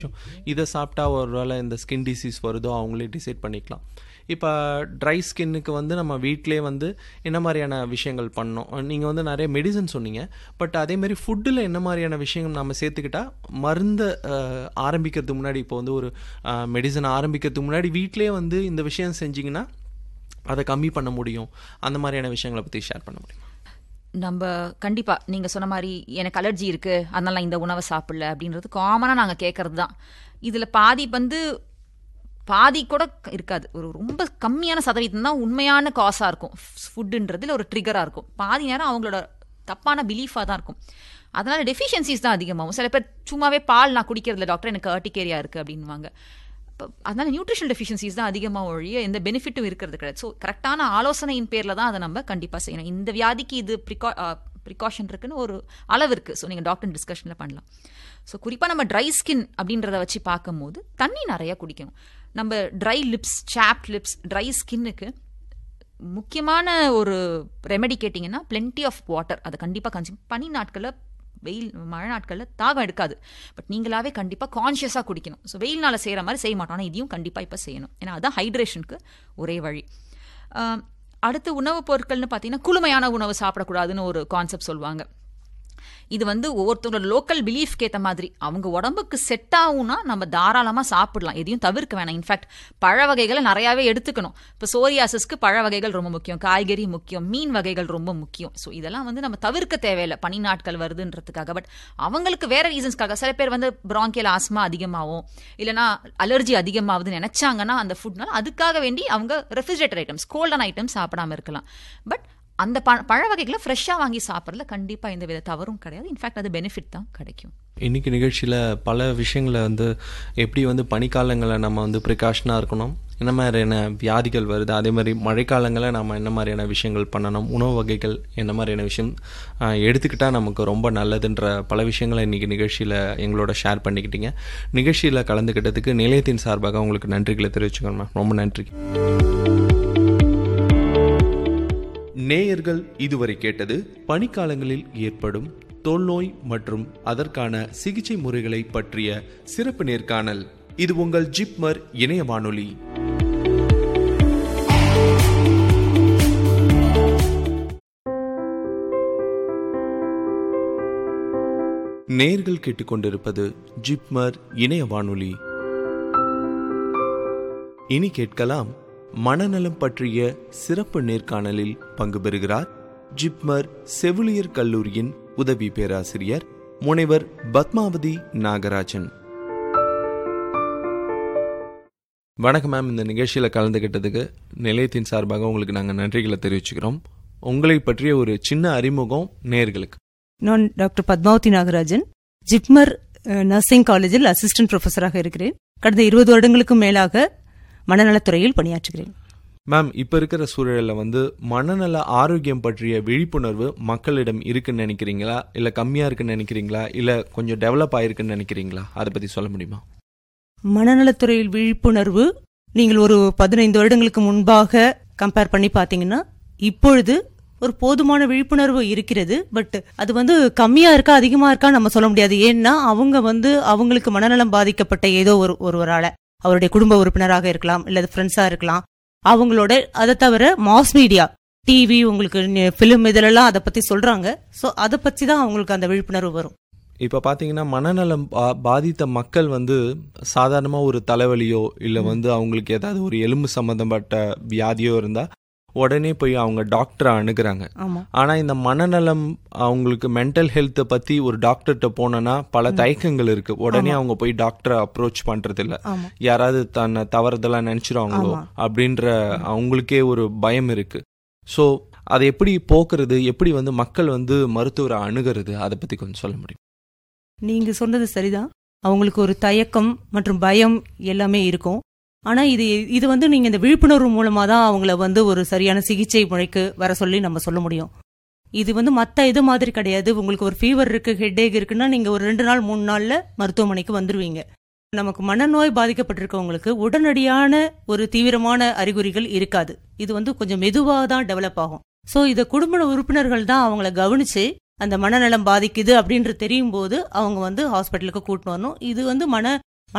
இதை சாப்பிட்டா ஒரு வேளை இந்த ஸ்கின் டிசீஸ் வருதோ அவங்களே டிசைட் பண்ணிக்கலாம் இப்போ ட்ரை ஸ்கின்னுக்கு வந்து நம்ம வீட்டிலே வந்து என்ன மாதிரியான விஷயங்கள் பண்ணோம் நீங்கள் வந்து நிறைய மெடிசன் சொன்னீங்க பட் அதேமாரி ஃபுட்டில் என்ன மாதிரியான விஷயங்கள் நம்ம சேர்த்துக்கிட்டா மருந்தை அஹ், ஆரம்பிக்கிறதுக்கு முன்னாடி இப்போ வந்து ஒரு மெடிசன் ஆரம்பிக்கிறதுக்கு முன்னாடி வீட்டிலே வந்து இந்த விஷயம் செஞ்சிங்கன்னா அதை கம்மி பண்ண முடியும் அந்த மாதிரியான விஷயங்களை பற்றி ஷேர் பண்ண முடியும் நம்ம கண்டிப்பா நீங்க சொன்ன மாதிரி எனக்கு அலர்ஜி இருக்கு அதனால நான் இந்த உணவை சாப்பிடல அப்படின்றது காமனா நாங்க கேட்கறது தான் இதுல பாதி வந்து பாதி கூட இருக்காது ஒரு ரொம்ப கம்மியான சதவீதம் தான் உண்மையான காசா இருக்கும் ஃபுட்டுன்றதுல ஒரு ட்ரிகரா இருக்கும் பாதி நேரம் அவங்களோட தப்பான பிலீஃபாக தான் இருக்கும் அதனால டெஃபிஷியன்சிஸ் தான் அதிகமாகும் சில பேர் சும்மாவே பால் நான் குடிக்கிறதுல டாக்டர் எனக்கு அர்டிகேரியா இருக்கு அப்படின்வாங்க இப்போ அதனால நியூட்ரிஷன் டெஃபிஷியன்சிஸ் தான் அதிகமாக ஒழிய எந்த பெனிஃபிட்டும் இருக்கிறது கிடையாது ஸோ கரெக்டான ஆலோசனையின் பேரில் தான் அதை நம்ம கண்டிப்பாக செய்யணும் இந்த வியாதிக்கு இது ப்ரிகா ப்ரிகாஷன் இருக்குன்னு ஒரு அளவு இருக்குது ஸோ நீங்கள் டாக்டர் டிஸ்கஷனில் பண்ணலாம் ஸோ குறிப்பாக நம்ம ட்ரை ஸ்கின் அப்படின்றத வச்சு பார்க்கும்போது தண்ணி நிறையா குடிக்கணும் நம்ம dry lips chap lips dry ஸ்கின்னுக்கு முக்கியமான ஒரு ரெமெடி கேட்டிங்கன்னா plenty ஆஃப் வாட்டர் அதை கண்டிப்பாக கன்சியூம் பனி நாட்களில் வெயில் மழை நாட்களில் தாகம் எடுக்காது பட் நீங்களாவே கண்டிப்பாக கான்ஷியஸாக குடிக்கணும் ஸோ வெயில்னால செய்கிற மாதிரி செய்ய மாட்டோம் ஆனால் இதையும் கண்டிப்பாக இப்போ செய்யணும் ஏன்னா அதுதான் ஹைட்ரேஷனுக்கு ஒரே வழி ஆம், அடுத்து உணவுப் பொருட்கள்னு பார்த்தீங்கன்னா குளுமையான உணவு சாப்பிடக்கூடாதுன்னு ஒரு கான்செப்ட் சொல்லுவாங்க இது வந்து ஒவ்வொருத்தவங்களோட லோக்கல் பிலீஃப்க்கு ஏற்ற மாதிரி அவங்க உடம்புக்கு செட் ஆகும்னா நம்ம தாராளமாக சாப்பிடலாம் எதையும் தவிர்க்க வேணாம் இன்ஃபேக்ட் பழ வகைகளை நிறையாவே எடுத்துக்கணும் இப்போ சோரியாசிஸ்க்கு பழ வகைகள் ரொம்ப முக்கியம் காய்கறி முக்கியம் மீன் வகைகள் ரொம்ப முக்கியம் ஸோ இதெல்லாம் வந்து நம்ம தவிர்க்க தேவையில்லை பனி நாட்கள் வருதுன்றதுக்காக பட் அவங்களுக்கு வேற ரீசன்ஸ்க்காக சில பேர் வந்து பிராங்கியல் ஆஸ்மா அதிகமாகும் இல்லைனா அலர்ஜி அதிகமாகுதுன்னு நினைச்சாங்கன்னா அந்த ஃபுட்னால அதுக்காக வேண்டி அவங்க ரெஃப்ரிஜரேட்டர் ஐட்டம்ஸ் கோல்டன் ஐட்டம்ஸ் சாப்பிடாம இருக்கலாம் பட் அந்த ப பழ வகைகளை ஃப்ரெஷ்ஷாக வாங்கி சாப்பிட்றதுல கண்டிப்பாக எந்த வித தவறும் கிடையாது இன்ஃபேக்ட் அது பெனிஃபிட் தான் கிடைக்கும் இன்னைக்கு நிகழ்ச்சியில் பல விஷயங்களை வந்து எப்படி வந்து பனிக்காலங்களில் நம்ம வந்து ப்ரிகாஷனாக இருக்கணும் என்ன மாதிரியான வியாதிகள் வருது அதே மாதிரி மழைக்காலங்களில் நம்ம என்ன மாதிரியான விஷயங்கள் பண்ணணும் உணவு வகைகள் என்ன மாதிரியான விஷயம் ஆஹ், எடுத்துக்கிட்டா நமக்கு ரொம்ப நல்லதுன்ற பல விஷயங்களை இன்னைக்கு நிகழ்ச்சியில் எங்களோட ஷேர் பண்ணிக்கிட்டீங்க நிகழ்ச்சியில் கலந்துக்கிட்டதுக்கு நிலையத்தின் சார்பாக உங்களுக்கு நன்றிகளை தெரிவிச்சுக்கோங்க ரொம்ப நன்றி நேயர்கள் இதுவரை கேட்டது பனிக்காலங்களில் ஏற்படும் தோல்நோய் மற்றும் அதற்கான சிகிச்சை முறைகளை பற்றிய சிறப்பு நேர்காணல் இது உங்கள் ஜிப்மர் இணைய வானொலி நேர்கள் கேட்டுக்கொண்டிருப்பது ஜிப்மர் இணைய வானொலி இனி கேட்கலாம் மனநலம் பற்றிய சிறப்பு நேர்காணலில் பங்கு பெறுகிறார் ஜிப்மர் செவிலியர் கல்லூரியின் உதவி பேராசிரியர் முனைவர் பத்மாவதி நாகராஜன் வணக்கம் மேம் இந்த நிகழ்ச்சியில் கலந்துக்கிட்டதுக்கு நிலையத்தின் சார்பாக உங்களுக்கு நாங்கள் நன்றிகளை தெரிவிச்சுக்கிறோம் உங்களை பற்றிய ஒரு சின்ன அறிமுகம் நேர்களுக்கு நான் டாக்டர் பத்மாவதி நாகராஜன் ஜிப்மர் அஹ், நர்சிங் காலேஜில் அசிஸ்டன்ட் ப்ரொஃபஸராக இருக்கிறேன் கடந்த இருபது வருடங்களுக்கும் மேலாக மனநலத்துறையில் பணியாற்றுகிறேன் மேம் இப்போ இருக்கிற சூழலில் வந்து மனநல ஆரோக்கியம் பற்றிய விழிப்புணர்வு மக்களிடம் இருக்குன்னு நினைக்கிறீங்களா இல்லை கம்மியாக இருக்குன்னு நினைக்கிறீங்களா இல்லை கொஞ்சம் டெவலப் ஆயிருக்குன்னு நினைக்கிறீங்களா அதை பற்றி சொல்ல முடியுமா மனநலத்துறையில் விழிப்புணர்வு நீங்கள் ஒரு பதினைந்து வருடங்களுக்கு முன்பாக கம்பேர் பண்ணி பார்த்தீங்கன்னா இப்பொழுது ஒரு போதுமான விழிப்புணர்வு இருக்கிறது பட் அது வந்து கம்மியா இருக்கா அதிகமா இருக்கா நம்ம சொல்ல முடியாது ஏன்னா அவங்க வந்து அவங்களுக்கு மனநலம் பாதிக்கப்பட்ட ஏதோ ஒரு ஒருவரால அவருடைய குடும்ப உறுப்பினராக இருக்கலாம் இல்ல ஃப்ரெண்ட்ஸா இருக்கலாம் அவங்களோட அதை தவிர மாஸ் மீடியா டிவி உங்களுக்கு பிலிம் இதிலெல்லாம் அதை பத்தி சொல்றாங்க சோ அதை பத்தி தான் அவங்களுக்கு அந்த விழிப்புணர்வு வரும் இப்போ பார்த்தீங்கன்னா மனநலம் பா- பாதித்த மக்கள் வந்து சாதாரணமாக ஒரு தலைவலியோ இல்லை வந்து அவங்களுக்கு ஏதாவது ஒரு எலும்பு சம்மந்தப்பட்ட வியாதியோ இருந்தால் உடனே போய் அவங்க டாக்டரை அணுகுறாங்க ஆமா ஆனால் இந்த மனநலம் அவங்களுக்கு மென்டல் ஹெல்த்தை பற்றி ஒரு டாக்டர்கிட்ட போனோன்னா பல தயக்கங்கள் இருக்கு உடனே அவங்க போய் டாக்டரை அப்ரோச் பண்றது இல்ல ஆமா யாராவது தன்னை தவறுதெல்லாம் நினைச்சிருவாங்களோ ஆமா. அப்படின்ற அவங்களுக்கே ஒரு பயம் இருக்கு ஸோ அதை எப்படி போக்குறது எப்படி வந்து மக்கள் வந்து மருத்துவரை அணுகிறது அதை பத்தி கொஞ்சம் சொல்ல முடியும் நீங்க சொன்னது சரிதான் அவங்களுக்கு ஒரு தயக்கம் மற்றும் பயம் எல்லாமே இருக்கும் ஆனா இது இது வந்து நீங்க இந்த விழிப்புணர்வு மூலமா தான் அவங்கள வந்து ஒரு சரியான சிகிச்சை முறைக்கு வர சொல்லி நம்ம சொல்ல முடியும் இது வந்து மத்த இது மாதிரி கிடையாது உங்களுக்கு ஒரு ஃபீவர் இருக்கு ஹெட்டேக் இருக்குன்னா நீங்க ஒரு ரெண்டு நாள் மூணு நாள்ல மருத்துவமனைக்கு வந்துருவீங்க நமக்கு மனநோய் பாதிக்கப்பட்டிருக்கவங்களுக்கு உடனடியான ஒரு தீவிரமான அறிகுறிகள் இருக்காது இது வந்து கொஞ்சம் மெதுவாக தான் டெவலப் ஆகும் சோ இத குடும்ப உறுப்பினர்கள் தான் அவங்கள கவனிச்சு அந்த மனநலம் பாதிக்குது அப்படின்றது தெரியும் போது அவங்க வந்து ஹாஸ்பிட்டலுக்கு கூட்டிட்டு வரணும் இது வந்து மன